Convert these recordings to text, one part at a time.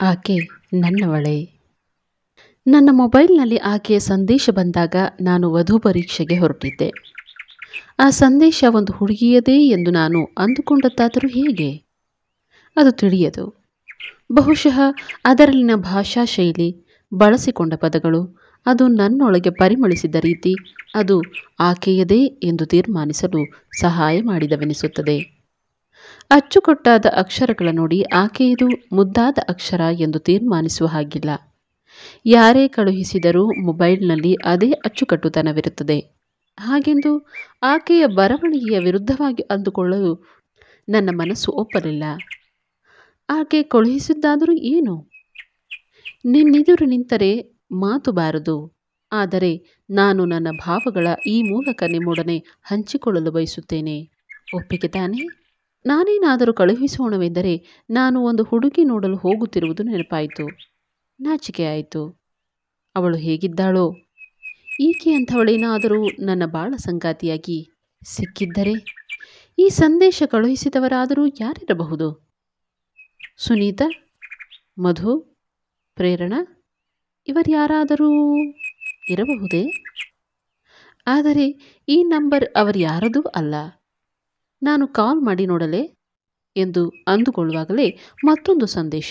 ಆಕೆ ನನ್ನವಳೇ ನನ್ನ ಮೊಬೈಲ್ನಲ್ಲಿ ಆಕೆಯ ಸಂದೇಶ ಬಂದಾಗ ನಾನು ವಧು ಪರೀಕ್ಷೆಗೆ ಹೊರಟಿದ್ದೆ ಆ ಸಂದೇಶ ಒಂದು ಹುಡುಗಿಯದೇ ಎಂದು ನಾನು ಅಂದುಕೊಂಡದ್ದಾದರೂ ಹೇಗೆ ಅದು ತಿಳಿಯದು ಬಹುಶಃ ಅದರಲ್ಲಿನ ಭಾಷಾ ಶೈಲಿ ಬಳಸಿಕೊಂಡ ಪದಗಳು ಅದು ನನ್ನೊಳಗೆ ಪರಿಮಳಿಸಿದ ರೀತಿ ಅದು ಆಕೆಯದೇ ಎಂದು ತೀರ್ಮಾನಿಸಲು ಸಹಾಯ ಮಾಡಿದವೆನಿಸುತ್ತದೆ ಅಚ್ಚುಕಟ್ಟಾದ ಅಕ್ಷರಗಳ ನೋಡಿ ಆಕೆಯದು ಮುದ್ದಾದ ಅಕ್ಷರ ಎಂದು ತೀರ್ಮಾನಿಸುವ ಹಾಗಿಲ್ಲ ಯಾರೇ ಕಳುಹಿಸಿದರೂ ಮೊಬೈಲ್ನಲ್ಲಿ ಅದೇ ಅಚ್ಚುಕಟ್ಟುತನವಿರುತ್ತದೆ ಹಾಗೆಂದು ಆಕೆಯ ಬರವಣಿಗೆಯ ವಿರುದ್ಧವಾಗಿ ಅಂದುಕೊಳ್ಳಲು ನನ್ನ ಮನಸ್ಸು ಒಪ್ಪಲಿಲ್ಲ ಆಕೆ ಕಳುಹಿಸಿದ್ದಾದರೂ ಏನು ನಿನ್ನೆದುರು ನಿಂತರೆ ಮಾತು ಬಾರದು ಆದರೆ ನಾನು ನನ್ನ ಭಾವಗಳ ಈ ಮೂಲಕ ನಿಮ್ಮೊಡನೆ ಹಂಚಿಕೊಳ್ಳಲು ಬಯಸುತ್ತೇನೆ ಒಪ್ಪಿಗೆ ತಾನೇ ನಾನೇನಾದರೂ ಕಳುಹಿಸೋಣವೆಂದರೆ ನಾನು ಒಂದು ಹುಡುಗಿ ನೋಡಲು ಹೋಗುತ್ತಿರುವುದು ನೆನಪಾಯಿತು ನಾಚಿಕೆ ಆಯಿತು ಅವಳು ಹೇಗಿದ್ದಾಳೋ ಈಕೆ ಅಂಥವಳೇನಾದರೂ ನನ್ನ ಬಾಳ ಸಂಗಾತಿಯಾಗಿ ಸಿಕ್ಕಿದ್ದರೆ ಈ ಸಂದೇಶ ಕಳುಹಿಸಿದವರಾದರೂ ಯಾರಿರಬಹುದು ಸುನೀತಾ ಮಧು ಪ್ರೇರಣಾ ಇವರ್ಯಾರಾದರೂ ಇರಬಹುದೇ ಆದರೆ ಈ ನಂಬರ್ ಅವರ್ಯಾರದೂ ಅಲ್ಲ ನಾನು ಕಾಲ್ ಮಾಡಿ ನೋಡಲೇ ಎಂದು ಅಂದುಕೊಳ್ಳುವಾಗಲೇ ಮತ್ತೊಂದು ಸಂದೇಶ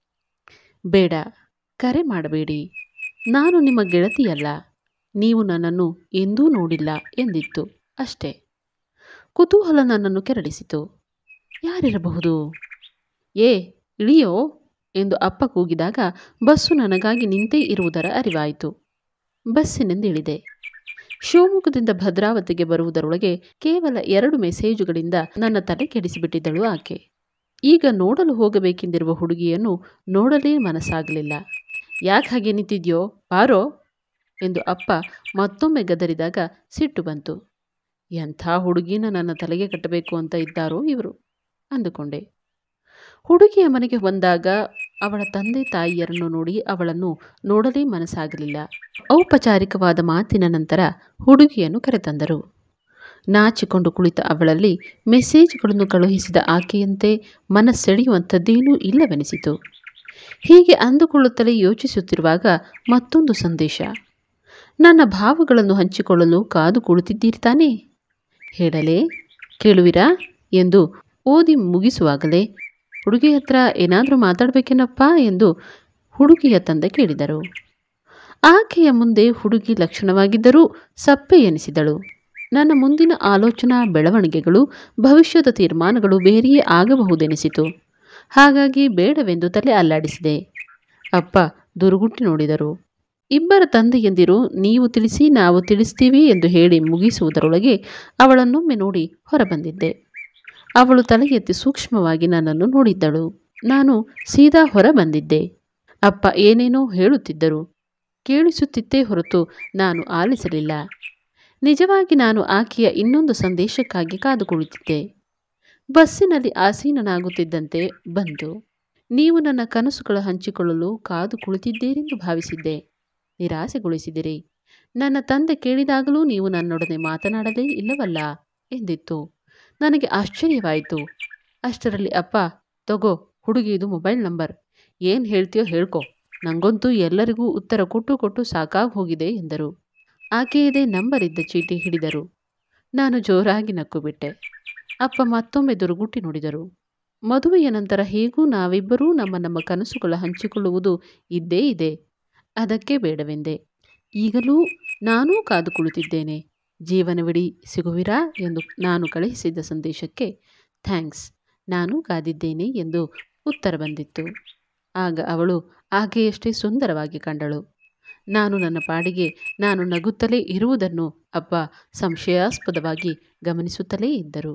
ಬೇಡ ಕರೆ ಮಾಡಬೇಡಿ ನಾನು ನಿಮ್ಮ ಗೆಳತಿಯಲ್ಲ ನೀವು ನನ್ನನ್ನು ಎಂದೂ ನೋಡಿಲ್ಲ ಎಂದಿತ್ತು ಅಷ್ಟೇ ಕುತೂಹಲ ನನ್ನನ್ನು ಕೆರಳಿಸಿತು ಯಾರಿರಬಹುದು ಏ ಇಳಿಯೋ ಎಂದು ಅಪ್ಪ ಕೂಗಿದಾಗ ಬಸ್ಸು ನನಗಾಗಿ ನಿಂತೇ ಇರುವುದರ ಅರಿವಾಯಿತು ಬಸ್ಸಿನಿಂದ ಇಳಿದೆ ಶಿವಮೊಗ್ಗದಿಂದ ಭದ್ರಾವತಿಗೆ ಬರುವುದರೊಳಗೆ ಕೇವಲ ಎರಡು ಮೆಸೇಜುಗಳಿಂದ ನನ್ನ ತಲೆ ಕೆಡಿಸಿಬಿಟ್ಟಿದ್ದಳು ಆಕೆ ಈಗ ನೋಡಲು ಹೋಗಬೇಕೆಂದಿರುವ ಹುಡುಗಿಯನ್ನು ನೋಡಲೇ ಮನಸ್ಸಾಗಲಿಲ್ಲ ಯಾಕೆ ಹಾಗೆ ನಿಂತಿದ್ಯೋ ಬಾರೋ ಎಂದು ಅಪ್ಪ ಮತ್ತೊಮ್ಮೆ ಗದರಿದಾಗ ಸಿಟ್ಟು ಬಂತು ಎಂಥ ಹುಡುಗಿನ ನನ್ನ ತಲೆಗೆ ಕಟ್ಟಬೇಕು ಅಂತ ಇದ್ದಾರೋ ಇವರು ಅಂದುಕೊಂಡೆ ಹುಡುಗಿಯ ಮನೆಗೆ ಬಂದಾಗ ಅವಳ ತಂದೆ ತಾಯಿಯರನ್ನು ನೋಡಿ ಅವಳನ್ನು ನೋಡಲೇ ಮನಸ್ಸಾಗಲಿಲ್ಲ ಔಪಚಾರಿಕವಾದ ಮಾತಿನ ನಂತರ ಹುಡುಗಿಯನ್ನು ಕರೆತಂದರು ನಾಚಿಕೊಂಡು ಕುಳಿತ ಅವಳಲ್ಲಿ ಮೆಸೇಜ್ಗಳನ್ನು ಕಳುಹಿಸಿದ ಆಕೆಯಂತೆ ಮನಸ್ಸೆಳೆಯುವಂಥದ್ದೇನೂ ಇಲ್ಲವೆನಿಸಿತು ಹೀಗೆ ಅಂದುಕೊಳ್ಳುತ್ತಲೇ ಯೋಚಿಸುತ್ತಿರುವಾಗ ಮತ್ತೊಂದು ಸಂದೇಶ ನನ್ನ ಭಾವಗಳನ್ನು ಹಂಚಿಕೊಳ್ಳಲು ಕಾದು ಕುಳಿತಿದ್ದೀರಿ ತಾನೇ ಹೇಳಲೇ ಕೇಳುವಿರಾ ಎಂದು ಓದಿ ಮುಗಿಸುವಾಗಲೇ ಹುಡುಗಿ ಹತ್ರ ಏನಾದರೂ ಮಾತಾಡಬೇಕೇನಪ್ಪ ಎಂದು ಹುಡುಗಿಯ ತಂದೆ ಕೇಳಿದರು ಆಕೆಯ ಮುಂದೆ ಹುಡುಗಿ ಲಕ್ಷಣವಾಗಿದ್ದರೂ ಸಪ್ಪೆ ಎನಿಸಿದಳು ನನ್ನ ಮುಂದಿನ ಆಲೋಚನಾ ಬೆಳವಣಿಗೆಗಳು ಭವಿಷ್ಯದ ತೀರ್ಮಾನಗಳು ಬೇರೆಯೇ ಆಗಬಹುದೆನಿಸಿತು ಹಾಗಾಗಿ ಬೇಡವೆಂದು ತಲೆ ಅಲ್ಲಾಡಿಸಿದೆ ಅಪ್ಪ ದುರುಗುಟ್ಟಿ ನೋಡಿದರು ಇಬ್ಬರ ತಂದೆಯಂದಿರು ನೀವು ತಿಳಿಸಿ ನಾವು ತಿಳಿಸ್ತೀವಿ ಎಂದು ಹೇಳಿ ಮುಗಿಸುವುದರೊಳಗೆ ಅವಳನ್ನೊಮ್ಮೆ ನೋಡಿ ಹೊರಬಂದಿದ್ದೆ ಅವಳು ತಲೆ ಎತ್ತಿ ಸೂಕ್ಷ್ಮವಾಗಿ ನನ್ನನ್ನು ನೋಡಿದ್ದಳು ನಾನು ಸೀದಾ ಹೊರ ಬಂದಿದ್ದೆ ಅಪ್ಪ ಏನೇನೋ ಹೇಳುತ್ತಿದ್ದರು ಕೇಳಿಸುತ್ತಿತ್ತೇ ಹೊರತು ನಾನು ಆಲಿಸಲಿಲ್ಲ ನಿಜವಾಗಿ ನಾನು ಆಕೆಯ ಇನ್ನೊಂದು ಸಂದೇಶಕ್ಕಾಗಿ ಕಾದು ಕುಳಿತಿದ್ದೆ ಬಸ್ಸಿನಲ್ಲಿ ಆಸೀನನಾಗುತ್ತಿದ್ದಂತೆ ಬಂತು ನೀವು ನನ್ನ ಕನಸುಗಳ ಹಂಚಿಕೊಳ್ಳಲು ಕಾದು ಕುಳಿತಿದ್ದೀರೆಂದು ಭಾವಿಸಿದ್ದೆ ನಿರಾಸೆಗೊಳಿಸಿದಿರಿ ನನ್ನ ತಂದೆ ಕೇಳಿದಾಗಲೂ ನೀವು ನನ್ನೊಡನೆ ಮಾತನಾಡಲೇ ಇಲ್ಲವಲ್ಲ ಎಂದಿತ್ತು ನನಗೆ ಆಶ್ಚರ್ಯವಾಯಿತು ಅಷ್ಟರಲ್ಲಿ ಅಪ್ಪ ತಗೋ ಹುಡುಗಿದು ಮೊಬೈಲ್ ನಂಬರ್ ಏನು ಹೇಳ್ತೀಯೋ ಹೇಳ್ಕೊ ನಂಗಂತೂ ಎಲ್ಲರಿಗೂ ಉತ್ತರ ಕೊಟ್ಟು ಕೊಟ್ಟು ಸಾಕಾಗಿ ಹೋಗಿದೆ ಎಂದರು ಆಕೆಯದೇ ನಂಬರ್ ಇದ್ದ ಚೀಟಿ ಹಿಡಿದರು ನಾನು ಜೋರಾಗಿ ನಕ್ಕು ಬಿಟ್ಟೆ ಅಪ್ಪ ಮತ್ತೊಮ್ಮೆ ದುರುಗುಟ್ಟಿ ನೋಡಿದರು ಮದುವೆಯ ನಂತರ ಹೇಗೂ ನಾವಿಬ್ಬರೂ ನಮ್ಮ ನಮ್ಮ ಕನಸುಗಳ ಹಂಚಿಕೊಳ್ಳುವುದು ಇದ್ದೇ ಇದೆ ಅದಕ್ಕೆ ಬೇಡವೆಂದೆ ಈಗಲೂ ನಾನೂ ಕಾದು ಕುಳಿತಿದ್ದೇನೆ ಜೀವನವಿಡೀ ಸಿಗುವಿರಾ ಎಂದು ನಾನು ಕಳುಹಿಸಿದ್ದ ಸಂದೇಶಕ್ಕೆ ಥ್ಯಾಂಕ್ಸ್ ನಾನು ಕಾದಿದ್ದೇನೆ ಎಂದು ಉತ್ತರ ಬಂದಿತ್ತು ಆಗ ಅವಳು ಆಕೆಯಷ್ಟೇ ಸುಂದರವಾಗಿ ಕಂಡಳು ನಾನು ನನ್ನ ಪಾಡಿಗೆ ನಾನು ನಗುತ್ತಲೇ ಇರುವುದನ್ನು ಅಪ್ಪ ಸಂಶಯಾಸ್ಪದವಾಗಿ ಗಮನಿಸುತ್ತಲೇ ಇದ್ದರು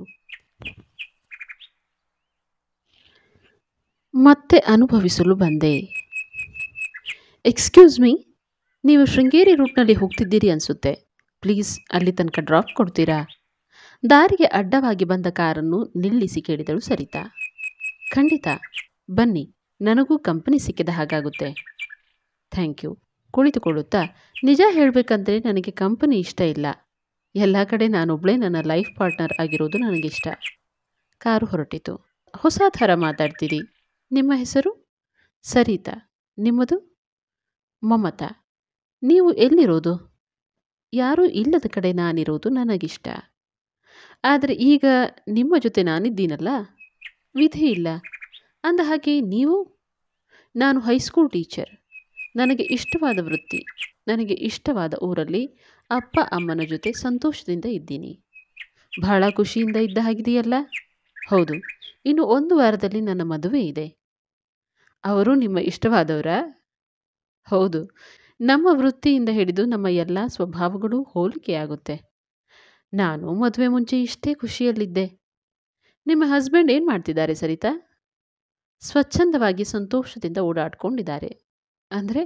ಮತ್ತೆ ಅನುಭವಿಸಲು ಬಂದೆ ಎಕ್ಸ್ಕ್ಯೂಸ್ ಮೀ ನೀವು ಶೃಂಗೇರಿ ರೂಟ್ನಲ್ಲಿ ಹೋಗ್ತಿದ್ದೀರಿ ಅನಿಸುತ್ತೆ ಪ್ಲೀಸ್ ಅಲ್ಲಿ ತನಕ ಡ್ರಾಪ್ ಕೊಡ್ತೀರಾ ದಾರಿಗೆ ಅಡ್ಡವಾಗಿ ಬಂದ ಕಾರನ್ನು ನಿಲ್ಲಿಸಿ ಕೇಳಿದಳು ಸರಿತಾ ಖಂಡಿತ ಬನ್ನಿ ನನಗೂ ಕಂಪನಿ ಸಿಕ್ಕಿದ ಹಾಗಾಗುತ್ತೆ ಥ್ಯಾಂಕ್ ಯು ಕುಳಿತುಕೊಳ್ಳುತ್ತಾ ನಿಜ ಹೇಳಬೇಕಂದ್ರೆ ನನಗೆ ಕಂಪನಿ ಇಷ್ಟ ಇಲ್ಲ ಎಲ್ಲ ಕಡೆ ನಾನೊಬ್ಬಳೇ ನನ್ನ ಲೈಫ್ ಪಾರ್ಟ್ನರ್ ಆಗಿರೋದು ನನಗಿಷ್ಟ ಕಾರು ಹೊರಟಿತು ಹೊಸ ಥರ ಮಾತಾಡ್ತೀರಿ ನಿಮ್ಮ ಹೆಸರು ಸರಿತಾ ನಿಮ್ಮದು ಮಮತಾ ನೀವು ಎಲ್ಲಿರೋದು ಯಾರೂ ಇಲ್ಲದ ಕಡೆ ನಾನಿರೋದು ನನಗಿಷ್ಟ ಆದರೆ ಈಗ ನಿಮ್ಮ ಜೊತೆ ನಾನಿದ್ದೀನಲ್ಲ ವಿಧಿ ಇಲ್ಲ ಅಂದ ಹಾಗೆ ನೀವು ನಾನು ಹೈಸ್ಕೂಲ್ ಟೀಚರ್ ನನಗೆ ಇಷ್ಟವಾದ ವೃತ್ತಿ ನನಗೆ ಇಷ್ಟವಾದ ಊರಲ್ಲಿ ಅಪ್ಪ ಅಮ್ಮನ ಜೊತೆ ಸಂತೋಷದಿಂದ ಇದ್ದೀನಿ ಬಹಳ ಖುಷಿಯಿಂದ ಇದ್ದ ಹಾಗಿದೆಯಲ್ಲ ಹೌದು ಇನ್ನು ಒಂದು ವಾರದಲ್ಲಿ ನನ್ನ ಮದುವೆ ಇದೆ ಅವರು ನಿಮ್ಮ ಇಷ್ಟವಾದವರಾ ಹೌದು ನಮ್ಮ ವೃತ್ತಿಯಿಂದ ಹಿಡಿದು ನಮ್ಮ ಎಲ್ಲ ಸ್ವಭಾವಗಳು ಹೋಲಿಕೆಯಾಗುತ್ತೆ ನಾನು ಮದುವೆ ಮುಂಚೆ ಇಷ್ಟೇ ಖುಷಿಯಲ್ಲಿದ್ದೆ ನಿಮ್ಮ ಹಸ್ಬೆಂಡ್ ಏನು ಮಾಡ್ತಿದ್ದಾರೆ ಸರಿತಾ ಸ್ವಚ್ಛಂದವಾಗಿ ಸಂತೋಷದಿಂದ ಓಡಾಡ್ಕೊಂಡಿದ್ದಾರೆ ಅಂದರೆ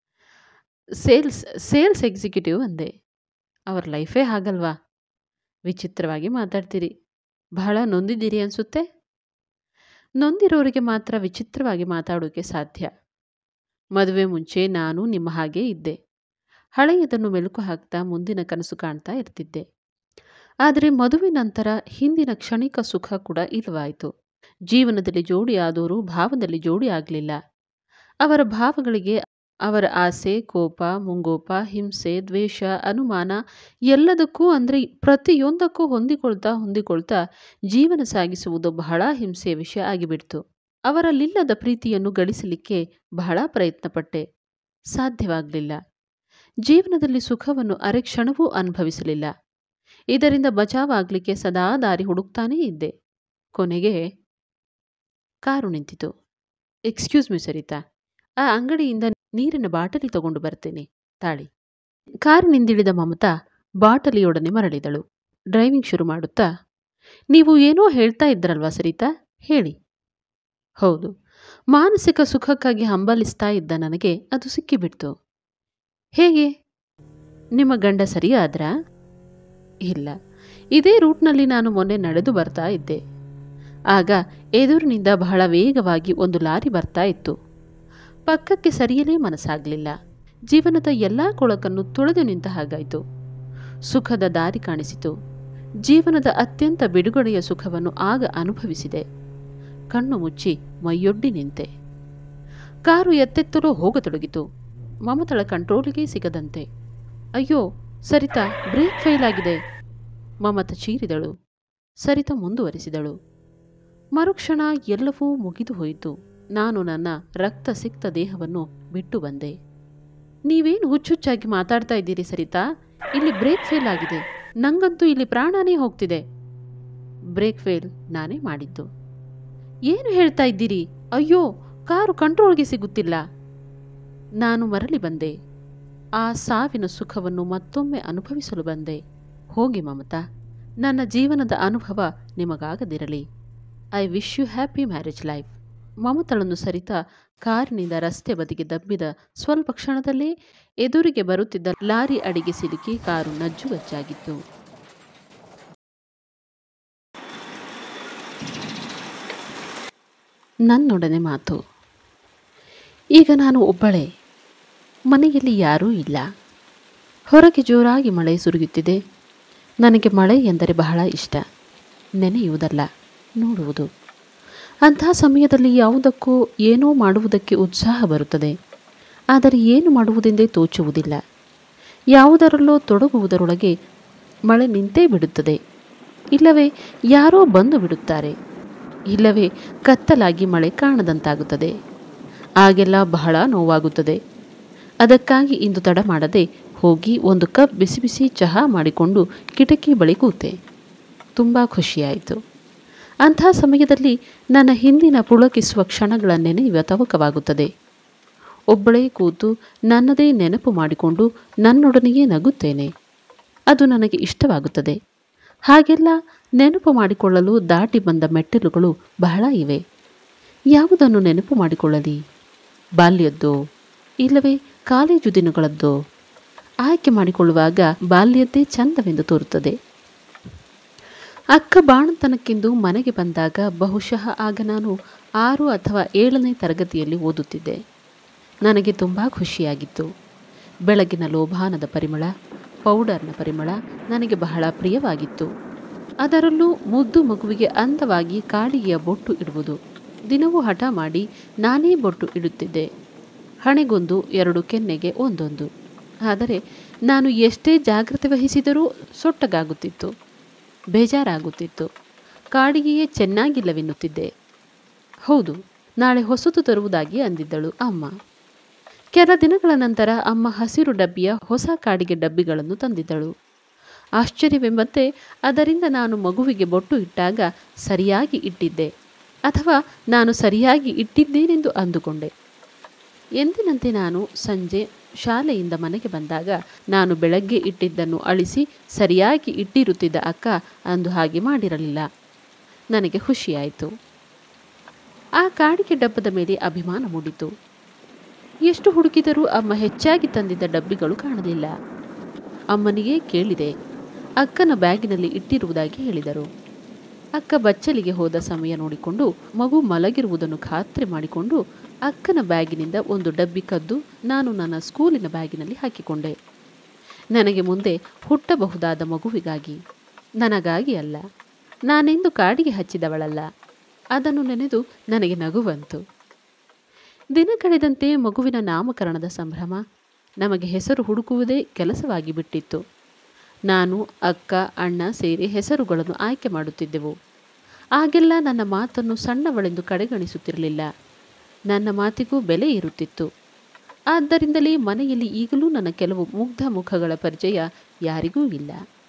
ಸೇಲ್ಸ್ ಸೇಲ್ಸ್ ಎಕ್ಸಿಕ್ಯೂಟಿವ್ ಅಂದೆ ಅವರ ಲೈಫೇ ಹಾಗಲ್ವಾ ವಿಚಿತ್ರವಾಗಿ ಮಾತಾಡ್ತೀರಿ ಬಹಳ ನೊಂದಿದ್ದೀರಿ ಅನಿಸುತ್ತೆ ನೊಂದಿರೋರಿಗೆ ಮಾತ್ರ ವಿಚಿತ್ರವಾಗಿ ಮಾತಾಡೋಕ್ಕೆ ಸಾಧ್ಯ ಮದುವೆ ಮುಂಚೆ ನಾನು ನಿಮ್ಮ ಹಾಗೇ ಇದ್ದೆ ಹಳೆಯದನ್ನು ಮೆಲುಕು ಹಾಕ್ತಾ ಮುಂದಿನ ಕನಸು ಕಾಣ್ತಾ ಇರ್ತಿದ್ದೆ ಆದರೆ ಮದುವೆ ನಂತರ ಹಿಂದಿನ ಕ್ಷಣಿಕ ಸುಖ ಕೂಡ ಇಲ್ಲವಾಯಿತು ಜೀವನದಲ್ಲಿ ಜೋಡಿ ಆದವರು ಭಾವದಲ್ಲಿ ಜೋಡಿ ಆಗಲಿಲ್ಲ ಅವರ ಭಾವಗಳಿಗೆ ಅವರ ಆಸೆ ಕೋಪ ಮುಂಗೋಪ ಹಿಂಸೆ ದ್ವೇಷ ಅನುಮಾನ ಎಲ್ಲದಕ್ಕೂ ಅಂದರೆ ಪ್ರತಿಯೊಂದಕ್ಕೂ ಹೊಂದಿಕೊಳ್ತಾ ಹೊಂದಿಕೊಳ್ತಾ ಜೀವನ ಸಾಗಿಸುವುದು ಬಹಳ ಹಿಂಸೆಯ ವಿಷಯ ಆಗಿಬಿಡ್ತು ಅವರಲ್ಲಿಲ್ಲದ ಪ್ರೀತಿಯನ್ನು ಗಳಿಸಲಿಕ್ಕೆ ಬಹಳ ಪ್ರಯತ್ನಪಟ್ಟೆ ಸಾಧ್ಯವಾಗಲಿಲ್ಲ ಜೀವನದಲ್ಲಿ ಸುಖವನ್ನು ಅರೆಕ್ಷಣವೂ ಅನುಭವಿಸಲಿಲ್ಲ ಇದರಿಂದ ಬಚಾವಾಗಲಿಕ್ಕೆ ಸದಾ ದಾರಿ ಹುಡುಕ್ತಾನೇ ಇದ್ದೆ ಕೊನೆಗೆ ಕಾರು ನಿಂತಿತು ಎಕ್ಸ್ಕ್ಯೂಸ್ ಮಿ ಸರಿತಾ ಆ ಅಂಗಡಿಯಿಂದ ನೀರಿನ ಬಾಟಲಿ ತಗೊಂಡು ಬರ್ತೇನೆ ತಾಳಿ ಕಾರಿನಿಂದಿಳಿದ ಮಮತಾ ಬಾಟಲಿಯೊಡನೆ ಮರಳಿದಳು ಡ್ರೈವಿಂಗ್ ಶುರು ಮಾಡುತ್ತಾ ನೀವು ಏನೋ ಹೇಳ್ತಾ ಇದ್ರಲ್ವಾ ಸರಿತಾ ಹೇಳಿ ಹೌದು ಮಾನಸಿಕ ಸುಖಕ್ಕಾಗಿ ಹಂಬಲಿಸ್ತಾ ಇದ್ದ ನನಗೆ ಅದು ಸಿಕ್ಕಿಬಿಡ್ತು ಹೇಗೆ ನಿಮ್ಮ ಗಂಡ ಸರಿಯಾದ್ರಾ ಇಲ್ಲ ಇದೇ ರೂಟ್ನಲ್ಲಿ ನಾನು ಮೊನ್ನೆ ನಡೆದು ಬರ್ತಾ ಇದ್ದೆ ಆಗ ಎದುರಿನಿಂದ ಬಹಳ ವೇಗವಾಗಿ ಒಂದು ಲಾರಿ ಬರ್ತಾ ಇತ್ತು ಪಕ್ಕಕ್ಕೆ ಸರಿಯಲೇ ಮನಸ್ಸಾಗಲಿಲ್ಲ ಜೀವನದ ಎಲ್ಲ ಕೊಳಕನ್ನು ತುಳಿದು ನಿಂತ ಹಾಗಾಯಿತು ಸುಖದ ದಾರಿ ಕಾಣಿಸಿತು ಜೀವನದ ಅತ್ಯಂತ ಬಿಡುಗಡೆಯ ಸುಖವನ್ನು ಆಗ ಅನುಭವಿಸಿದೆ ಕಣ್ಣು ಮುಚ್ಚಿ ಮೈಯೊಡ್ಡಿ ನಿಂತೆ ಕಾರು ಎತ್ತೆತ್ತಲು ಹೋಗತೊಡಗಿತು ಮಮತಳ ಕಂಟ್ರೋಲಿಗೆ ಸಿಗದಂತೆ ಅಯ್ಯೋ ಸರಿತಾ ಬ್ರೇಕ್ ಫೇಲ್ ಆಗಿದೆ ಮಮತ ಚೀರಿದಳು ಸರಿತಾ ಮುಂದುವರಿಸಿದಳು ಮರುಕ್ಷಣ ಎಲ್ಲವೂ ಮುಗಿದು ಹೋಯಿತು ನಾನು ನನ್ನ ರಕ್ತ ಸಿಕ್ತ ದೇಹವನ್ನು ಬಿಟ್ಟು ಬಂದೆ ನೀವೇನು ಹುಚ್ಚುಚ್ಚಾಗಿ ಮಾತಾಡ್ತಾ ಇದ್ದೀರಿ ಸರಿತಾ ಇಲ್ಲಿ ಬ್ರೇಕ್ ಫೇಲ್ ಆಗಿದೆ ನಂಗಂತೂ ಇಲ್ಲಿ ಪ್ರಾಣನೇ ಹೋಗ್ತಿದೆ ಬ್ರೇಕ್ ಫೇಲ್ ನಾನೇ ಮಾಡಿದ್ದು ಏನು ಹೇಳ್ತಾ ಇದ್ದೀರಿ ಅಯ್ಯೋ ಕಾರು ಕಂಟ್ರೋಲ್ಗೆ ಸಿಗುತ್ತಿಲ್ಲ ನಾನು ಮರಳಿ ಬಂದೆ ಆ ಸಾವಿನ ಸುಖವನ್ನು ಮತ್ತೊಮ್ಮೆ ಅನುಭವಿಸಲು ಬಂದೆ ಹೋಗಿ ಮಮತಾ ನನ್ನ ಜೀವನದ ಅನುಭವ ನಿಮಗಾಗದಿರಲಿ I wish you happy marriage life ಮಮತಳನ್ನು ಸರಿತ ಕಾರಿನಿಂದ ರಸ್ತೆ ಬದಿಗೆ ದಬ್ಬಿದ ಸ್ವಲ್ಪ ಕ್ಷಣದಲ್ಲೇ ಎದುರಿಗೆ ಬರುತ್ತಿದ್ದ ಲಾರಿ ಅಡಿಗೆ ಸಿಲುಕಿ ಕಾರು ನಜ್ಜುಗಜ್ಜಾಗಿತ್ತು ನನ್ನೊಡನೆ ಮಾತು ಈಗ ನಾನು ಒಬ್ಬಳೇ ಮನೆಯಲ್ಲಿ ಯಾರೂ ಇಲ್ಲ ಹೊರಗೆ ಜೋರಾಗಿ ಮಳೆ ಸುರಿಯುತ್ತಿದೆ ನನಗೆ ಮಳೆ ಎಂದರೆ ಬಹಳ ಇಷ್ಟ ನೆನೆಯುವುದಲ್ಲ ನೋಡುವುದು ಅಂಥ ಸಮಯದಲ್ಲಿ ಯಾವುದಕ್ಕೂ ಏನೋ ಮಾಡುವುದಕ್ಕೆ ಉತ್ಸಾಹ ಬರುತ್ತದೆ ಆದರೆ ಏನು ಮಾಡುವುದೆಂದೇ ತೋಚುವುದಿಲ್ಲ ಯಾವುದರಲ್ಲೋ ತೊಡಗುವುದರೊಳಗೆ ಮಳೆ ನಿಂತೇ ಬಿಡುತ್ತದೆ ಇಲ್ಲವೇ ಯಾರೋ ಬಂದು ಬಿಡುತ್ತಾರೆ ಇಲ್ಲವೇ ಕತ್ತಲಾಗಿ ಮಳೆ ಕಾಣದಂತಾಗುತ್ತದೆ ಆಗೆಲ್ಲ ಬಹಳ ನೋವಾಗುತ್ತದೆ ಅದಕ್ಕಾಗಿ ಇಂದು ತಡ ಮಾಡದೆ ಹೋಗಿ ಒಂದು ಕಪ್ ಬಿಸಿ ಬಿಸಿ ಚಹಾ ಮಾಡಿಕೊಂಡು ಕಿಟಕಿ ಬಳಿ ಕೂತೆ ತುಂಬ ಖುಷಿಯಾಯಿತು ಅಂಥ ಸಮಯದಲ್ಲಿ ನನ್ನ ಹಿಂದಿನ ಪುಳಕಿಸುವ ಕ್ಷಣಗಳ ನೆನೆಯುವ ತವಕವಾಗುತ್ತದೆ ಒಬ್ಬಳೇ ಕೂತು ನನ್ನದೇ ನೆನಪು ಮಾಡಿಕೊಂಡು ನನ್ನೊಡನೆಯೇ ನಗುತ್ತೇನೆ ಅದು ನನಗೆ ಇಷ್ಟವಾಗುತ್ತದೆ ಹಾಗೆಲ್ಲ ನೆನಪು ಮಾಡಿಕೊಳ್ಳಲು ದಾಟಿ ಬಂದ ಮೆಟ್ಟಿಲುಗಳು ಬಹಳ ಇವೆ ಯಾವುದನ್ನು ನೆನಪು ಮಾಡಿಕೊಳ್ಳಲಿ ಬಾಲ್ಯದ್ದೋ ಇಲ್ಲವೇ ಕಾಲೇಜು ದಿನಗಳದ್ದೋ ಆಯ್ಕೆ ಮಾಡಿಕೊಳ್ಳುವಾಗ ಬಾಲ್ಯದ್ದೇ ಚಂದವೆಂದು ತೋರುತ್ತದೆ ಅಕ್ಕ ಬಾಣತನಕ್ಕೆಂದು ಮನೆಗೆ ಬಂದಾಗ ಬಹುಶಃ ಆಗ ನಾನು ಆರು ಅಥವಾ ಏಳನೇ ತರಗತಿಯಲ್ಲಿ ಓದುತ್ತಿದ್ದೆ ನನಗೆ ತುಂಬ ಖುಷಿಯಾಗಿತ್ತು ಬೆಳಗಿನ ಲೋಭಾನದ ಪರಿಮಳ ಪೌಡರ್ನ ಪರಿಮಳ ನನಗೆ ಬಹಳ ಪ್ರಿಯವಾಗಿತ್ತು ಅದರಲ್ಲೂ ಮುದ್ದು ಮಗುವಿಗೆ ಅಂದವಾಗಿ ಕಾಡಿಗೆಯ ಬೊಟ್ಟು ಇಡುವುದು ದಿನವೂ ಹಠ ಮಾಡಿ ನಾನೇ ಬೊಟ್ಟು ಇಡುತ್ತಿದ್ದೆ ಹಣೆಗೊಂದು ಎರಡು ಕೆನ್ನೆಗೆ ಒಂದೊಂದು ಆದರೆ ನಾನು ಎಷ್ಟೇ ಜಾಗ್ರತೆ ವಹಿಸಿದರೂ ಸೊಟ್ಟಗಾಗುತ್ತಿತ್ತು ಬೇಜಾರಾಗುತ್ತಿತ್ತು ಕಾಡಿಗೆಯೇ ಚೆನ್ನಾಗಿಲ್ಲವೆನ್ನುತ್ತಿದ್ದೆ ಹೌದು ನಾಳೆ ಹೊಸತು ತರುವುದಾಗಿ ಅಂದಿದ್ದಳು ಅಮ್ಮ ಕೆಲ ದಿನಗಳ ನಂತರ ಅಮ್ಮ ಹಸಿರು ಡಬ್ಬಿಯ ಹೊಸ ಕಾಡಿಗೆ ಡಬ್ಬಿಗಳನ್ನು ತಂದಿದ್ದಳು ಆಶ್ಚರ್ಯವೆಂಬಂತೆ ಅದರಿಂದ ನಾನು ಮಗುವಿಗೆ ಬೊಟ್ಟು ಇಟ್ಟಾಗ ಸರಿಯಾಗಿ ಇಟ್ಟಿದ್ದೆ ಅಥವಾ ನಾನು ಸರಿಯಾಗಿ ಇಟ್ಟಿದ್ದೇನೆಂದು ಅಂದುಕೊಂಡೆ ಎಂದಿನಂತೆ ನಾನು ಸಂಜೆ ಶಾಲೆಯಿಂದ ಮನೆಗೆ ಬಂದಾಗ ನಾನು ಬೆಳಗ್ಗೆ ಇಟ್ಟಿದ್ದನ್ನು ಅಳಿಸಿ ಸರಿಯಾಗಿ ಇಟ್ಟಿರುತ್ತಿದ್ದ ಅಕ್ಕ ಅಂದು ಹಾಗೆ ಮಾಡಿರಲಿಲ್ಲ ನನಗೆ ಖುಷಿಯಾಯಿತು ಆ ಕಾಡಿಗೆ ಡಬ್ಬದ ಮೇಲೆ ಅಭಿಮಾನ ಮೂಡಿತು ಎಷ್ಟು ಹುಡುಕಿದರೂ ಅಮ್ಮ ಹೆಚ್ಚಾಗಿ ತಂದಿದ್ದ ಡಬ್ಬಿಗಳು ಕಾಣಲಿಲ್ಲ ಅಮ್ಮನಿಗೆ ಕೇಳಿದೆ ಅಕ್ಕನ ಬ್ಯಾಗಿನಲ್ಲಿ ಇಟ್ಟಿರುವುದಾಗಿ ಹೇಳಿದರು ಅಕ್ಕ ಬಚ್ಚಲಿಗೆ ಹೋದ ಸಮಯ ನೋಡಿಕೊಂಡು ಮಗು ಮಲಗಿರುವುದನ್ನು ಖಾತ್ರಿ ಮಾಡಿಕೊಂಡು ಅಕ್ಕನ ಬ್ಯಾಗಿನಿಂದ ಒಂದು ಡಬ್ಬಿ ಕದ್ದು ನಾನು ನನ್ನ ಸ್ಕೂಲಿನ ಬ್ಯಾಗಿನಲ್ಲಿ ಹಾಕಿಕೊಂಡೆ ನನಗೆ ಮುಂದೆ ಹುಟ್ಟಬಹುದಾದ ಮಗುವಿಗಾಗಿ ನನಗಾಗಿ ಅಲ್ಲ ನಾನೆಂದು ಕಾಡಿಗೆ ಹಚ್ಚಿದವಳಲ್ಲ ಅದನ್ನು ನೆನೆದು ನನಗೆ ನಗು ಬಂತು ದಿನ ಕಳೆದಂತೆ ಮಗುವಿನ ನಾಮಕರಣದ ಸಂಭ್ರಮ ನಮಗೆ ಹೆಸರು ಹುಡುಕುವುದೇ ಕೆಲಸವಾಗಿ ಬಿಟ್ಟಿತ್ತು ನಾನು ಅಕ್ಕ ಅಣ್ಣ ಸೇರಿ ಹೆಸರುಗಳನ್ನು ಆಯ್ಕೆ ಮಾಡುತ್ತಿದ್ದೆವು ಆಗೆಲ್ಲ ನನ್ನ ಮಾತನ್ನು ಸಣ್ಣವಳೆಂದು ಕಡೆಗಣಿಸುತ್ತಿರಲಿಲ್ಲ ನನ್ನ ಮಾತಿಗೂ ಬೆಲೆ ಇರುತ್ತಿತ್ತು ಆದ್ದರಿಂದಲೇ ಮನೆಯಲ್ಲಿ ಈಗಲೂ ನನ್ನ ಕೆಲವು ಮುಗ್ಧ ಮುಖಗಳ ಪರಿಚಯ ಯಾರಿಗೂ ಇಲ್ಲ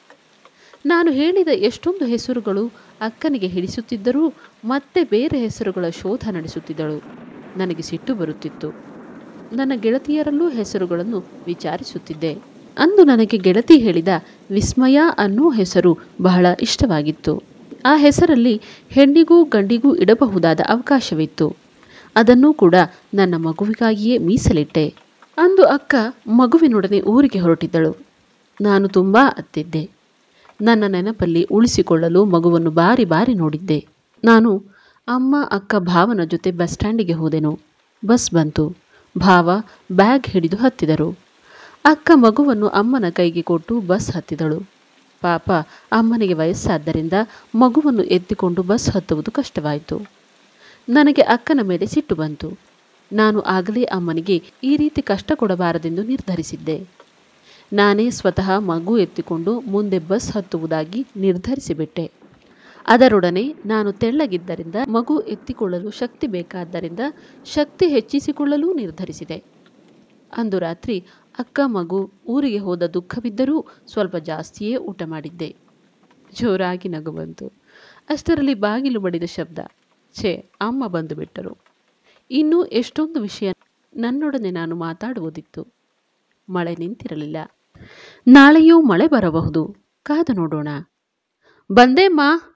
ನಾನು ಹೇಳಿದ ಎಷ್ಟೊಂದು ಹೆಸರುಗಳು ಅಕ್ಕನಿಗೆ ಹಿಡಿಸುತ್ತಿದ್ದರೂ ಮತ್ತೆ ಬೇರೆ ಹೆಸರುಗಳ ಶೋಧ ನಡೆಸುತ್ತಿದ್ದಳು ನನಗೆ ಸಿಟ್ಟು ಬರುತ್ತಿತ್ತು ನನ್ನ ಗೆಳತಿಯರಲ್ಲೂ ಹೆಸರುಗಳನ್ನು ವಿಚಾರಿಸುತ್ತಿದ್ದೆ ಅಂದು ನನಗೆ ಗೆಳತಿ ಹೇಳಿದ ವಿಸ್ಮಯ ಅನ್ನೋ ಹೆಸರು ಬಹಳ ಇಷ್ಟವಾಗಿತ್ತು ಆ ಹೆಸರಲ್ಲಿ ಹೆಣ್ಣಿಗೂ ಗಂಡಿಗೂ ಇಡಬಹುದಾದ ಅವಕಾಶವಿತ್ತು ಅದನ್ನೂ ಕೂಡ ನನ್ನ ಮಗುವಿಗಾಗಿಯೇ ಮೀಸಲಿಟ್ಟೆ ಅಂದು ಅಕ್ಕ ಮಗುವಿನೊಡನೆ ಊರಿಗೆ ಹೊರಟಿದ್ದಳು ನಾನು ತುಂಬ ಅತ್ತಿದ್ದೆ ನನ್ನ ನೆನಪಲ್ಲಿ ಉಳಿಸಿಕೊಳ್ಳಲು ಮಗುವನ್ನು ಬಾರಿ ಬಾರಿ ನೋಡಿದ್ದೆ ನಾನು ಅಮ್ಮ ಅಕ್ಕ ಭಾವನ ಜೊತೆ ಬಸ್ ಸ್ಟ್ಯಾಂಡಿಗೆ ಹೋದೆನು ಬಸ್ ಬಂತು ಭಾವ ಬ್ಯಾಗ್ ಹಿಡಿದು ಹತ್ತಿದರು ಅಕ್ಕ ಮಗುವನ್ನು ಅಮ್ಮನ ಕೈಗೆ ಕೊಟ್ಟು ಬಸ್ ಹತ್ತಿದಳು ಪಾಪ ಅಮ್ಮನಿಗೆ ವಯಸ್ಸಾದ್ದರಿಂದ ಮಗುವನ್ನು ಎತ್ತಿಕೊಂಡು ಬಸ್ ಹತ್ತುವುದು ಕಷ್ಟವಾಯಿತು ನನಗೆ ಅಕ್ಕನ ಮೇಲೆ ಸಿಟ್ಟು ಬಂತು ನಾನು ಆಗಲೇ ಅಮ್ಮನಿಗೆ ಈ ರೀತಿ ಕಷ್ಟ ಕೊಡಬಾರದೆಂದು ನಿರ್ಧರಿಸಿದ್ದೆ ನಾನೇ ಸ್ವತಃ ಮಗು ಎತ್ತಿಕೊಂಡು ಮುಂದೆ ಬಸ್ ಹತ್ತುವುದಾಗಿ ನಿರ್ಧರಿಸಿಬಿಟ್ಟೆ ಅದರೊಡನೆ ನಾನು ತೆಳ್ಳಗಿದ್ದರಿಂದ ಮಗು ಎತ್ತಿಕೊಳ್ಳಲು ಶಕ್ತಿ ಬೇಕಾದ್ದರಿಂದ ಶಕ್ತಿ ಹೆಚ್ಚಿಸಿಕೊಳ್ಳಲೂ ನಿರ್ಧರಿಸಿದೆ ಅಂದು ರಾತ್ರಿ ಅಕ್ಕ ಮಗು ಊರಿಗೆ ಹೋದ ದುಃಖವಿದ್ದರೂ ಸ್ವಲ್ಪ ಜಾಸ್ತಿಯೇ ಊಟ ಮಾಡಿದ್ದೆ ಜೋರಾಗಿ ನಗು ಬಂತು ಅಷ್ಟರಲ್ಲಿ ಬಾಗಿಲು ಬಡಿದ ಶಬ್ದ ಛೇ ಅಮ್ಮ ಬಂದು ಬಿಟ್ಟರು ಇನ್ನೂ ಎಷ್ಟೊಂದು ವಿಷಯ ನನ್ನೊಡನೆ ನಾನು ಮಾತಾಡುವುದಿತ್ತು ಮಳೆ ನಿಂತಿರಲಿಲ್ಲ ನಾಳೆಯೂ ಮಳೆ ಬರಬಹುದು ಕಾದು ನೋಡೋಣ ಬಂದೇಮ್ಮ